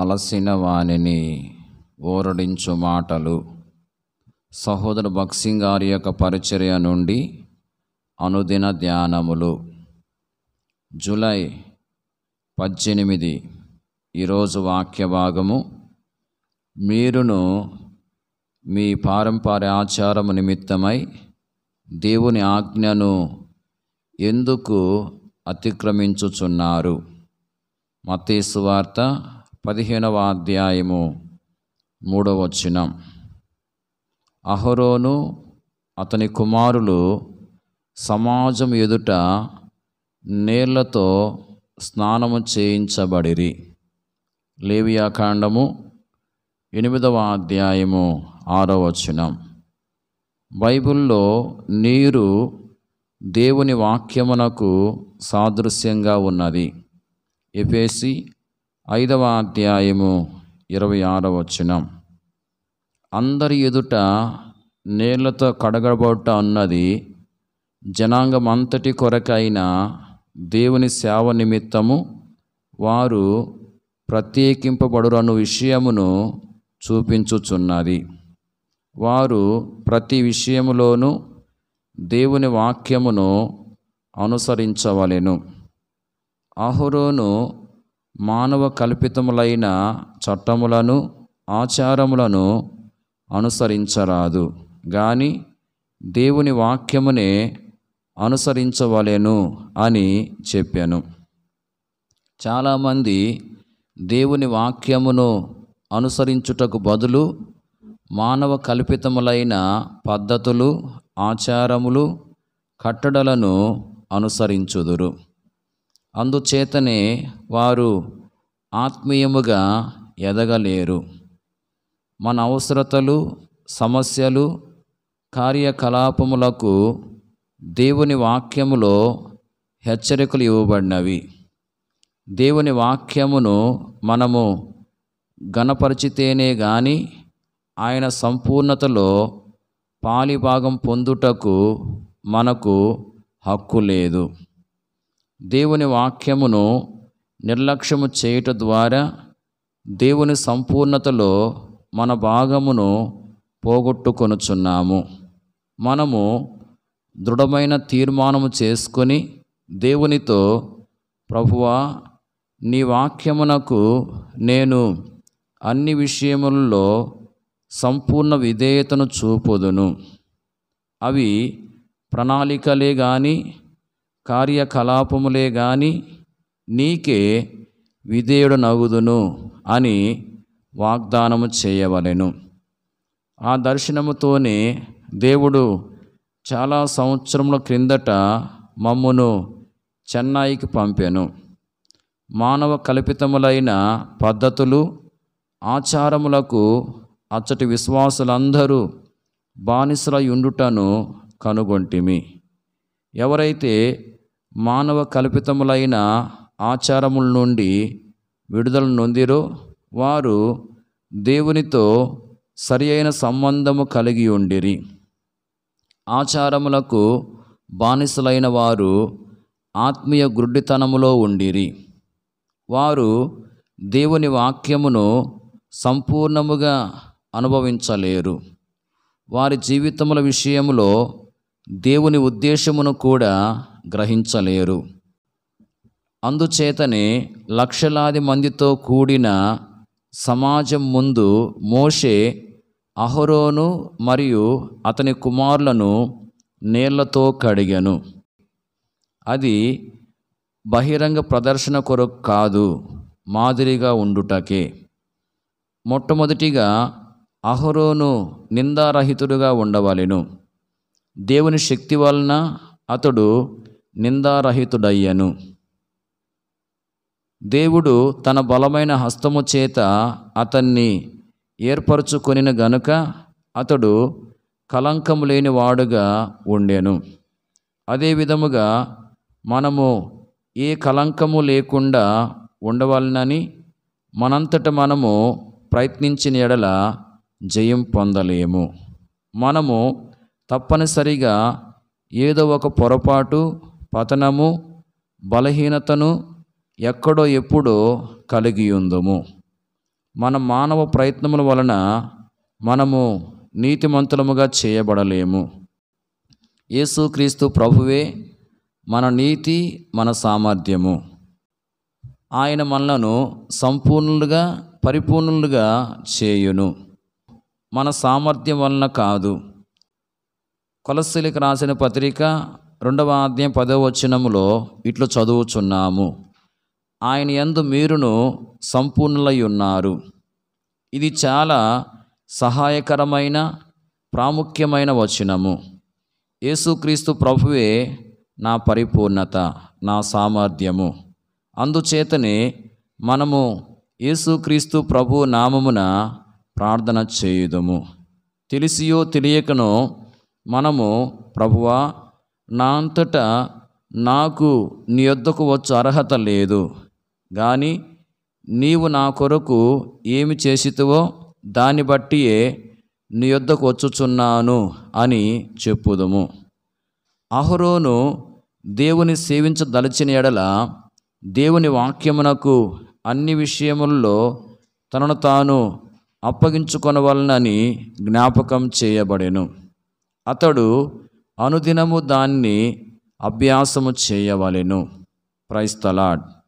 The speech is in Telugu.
అలసిన వానిని ఓరడించు మాటలు సహోదరు బక్సింగ్ గారి యొక్క పరిచర్య నుండి అనుదిన ధ్యానములు జూలై పద్దెనిమిది ఈరోజు వాక్య భాగము మీరును మీ పారంపర్య ఆచారము నిమిత్తమై దేవుని ఆజ్ఞను ఎందుకు అతిక్రమించుచున్నారు మత్తీసు వార్త పదిహేనవ అధ్యాయము మూడవ వచనం అహరోను అతని కుమారులు సమాజం ఎదుట నీళ్లతో స్నానము చేయించబడిరి లేవియాకాండము ఎనిమిదవ అధ్యాయము ఆరో వచనం బైబిల్లో నీరు దేవుని వాక్యమునకు సాదృశ్యంగా ఉన్నది ఎఫేసి ఐదవ అధ్యాయము ఇరవై ఆరవ వచనం అందరి ఎదుట నీళ్లతో కడగబోట అన్నది జనాంగమంతటి కొరకైన దేవుని సేవ నిమిత్తము వారు ప్రత్యేకింపబడురను విషయమును చూపించుచున్నది వారు ప్రతి విషయములోనూ దేవుని వాక్యమును అనుసరించవలెను అహరోను మానవ కల్పితములైన చట్టములను ఆచారములను అనుసరించరాదు గాని దేవుని వాక్యమునే అనుసరించవలెను అని చెప్పాను చాలామంది దేవుని వాక్యమును అనుసరించుటకు బదులు మానవ కల్పితములైన పద్ధతులు ఆచారములు కట్టడలను అనుసరించుదురు అందుచేతనే వారు ఆత్మీయముగా ఎదగలేరు మన అవసరతలు సమస్యలు కార్యకలాపములకు దేవుని వాక్యములో హెచ్చరికలు ఇవ్వబడినవి దేవుని వాక్యమును మనము గణపరిచితేనే గాని ఆయన సంపూర్ణతలో పాలిభాగం పొందుటకు మనకు హక్కు లేదు దేవుని వాక్యమును నిర్లక్ష్యము చేయుట ద్వారా దేవుని సంపూర్ణతలో మన భాగమును పోగొట్టుకొనుచున్నాము మనము దృఢమైన తీర్మానము చేసుకొని దేవునితో ప్రభువా నీ వాక్యమునకు నేను అన్ని విషయములలో సంపూర్ణ విధేయతను చూపుదును అవి ప్రణాళికలే గాని కార్యకలాపములే గాని నీకే విధేయుడు నగుదును అని వాగ్దానము చేయవలెను ఆ దర్శనముతోనే దేవుడు చాలా సంవత్సరముల క్రిందట మమ్మును చెన్నైకి పంపాను మానవ కల్పితములైన పద్ధతులు ఆచారములకు అచ్చటి విశ్వాసులందరూ బానిసలై ఉండుటను కనుగొంటిమి ఎవరైతే మానవ కల్పితములైన ఆచారముల నుండి విడుదల నొందిరో వారు దేవునితో సరి అయిన సంబంధము కలిగి ఉండిరి ఆచారములకు బానిసలైన వారు ఆత్మీయ గుడ్డితనములో ఉండిరి వారు దేవుని వాక్యమును సంపూర్ణముగా అనుభవించలేరు వారి జీవితముల విషయములో దేవుని ఉద్దేశమును కూడా గ్రహించలేరు అందుచేతనే లక్షలాది మందితో కూడిన సమాజం ముందు మోషే అహరోను మరియు అతని కుమారులను నీళ్లతో కడిగాను అది బహిరంగ ప్రదర్శన కొరకు కాదు మాదిరిగా ఉండుటకే మొట్టమొదటిగా అహరోను నిందారహితుడుగా ఉండవలెను దేవుని శక్తి వలన అతడు నిందారహితుడయ్యను దేవుడు తన బలమైన హస్తము చేత అతన్ని ఏర్పరచుకొనిన గనుక అతడు కలంకము లేని వాడుగా ఉండెను అదే విధముగా మనము ఏ కలంకము లేకుండా ఉండవలనని మనంతట మనము ప్రయత్నించిన ఎడల జయం పొందలేము మనము తప్పనిసరిగా ఏదో ఒక పొరపాటు పతనము బలహీనతను ఎక్కడో ఎప్పుడో కలిగి ఉందము మన మానవ ప్రయత్నముల వలన మనము నీతిమంతులముగా చేయబడలేము యేసుక్రీస్తు ప్రభువే మన నీతి మన సామర్థ్యము ఆయన మనలను సంపూర్ణులుగా పరిపూర్ణులుగా చేయును మన సామర్థ్యం వలన కాదు కొలస్సీలకు రాసిన పత్రిక రెండవ అధ్యాయం పదవ వచనములో ఇట్లు చదువుచున్నాము ఆయన యందు మీరును సంపూర్ణులై ఉన్నారు ఇది చాలా సహాయకరమైన ప్రాముఖ్యమైన వచనము యేసుక్రీస్తు ప్రభువే నా పరిపూర్ణత నా సామర్థ్యము అందుచేతనే మనము యేసుక్రీస్తు ప్రభు నామమున ప్రార్థన చేయుదము తెలిసియో తెలియకనో మనము ప్రభువా నా అంతటా నాకు నీ యొద్దకు వచ్చు అర్హత లేదు కానీ నీవు నా కొరకు ఏమి చేసితువో దాన్ని బట్టియే నీ యొద్దకు వచ్చుచున్నాను అని చెప్పుదుము అహరోను దేవుని సేవించదలిచిన ఎడల దేవుని వాక్యమునకు అన్ని విషయముల్లో తనను తాను అప్పగించుకొనవలనని జ్ఞాపకం చేయబడెను అతడు అనుదినము దాన్ని అభ్యాసము చేయవలెను ప్రైస్తలాడ్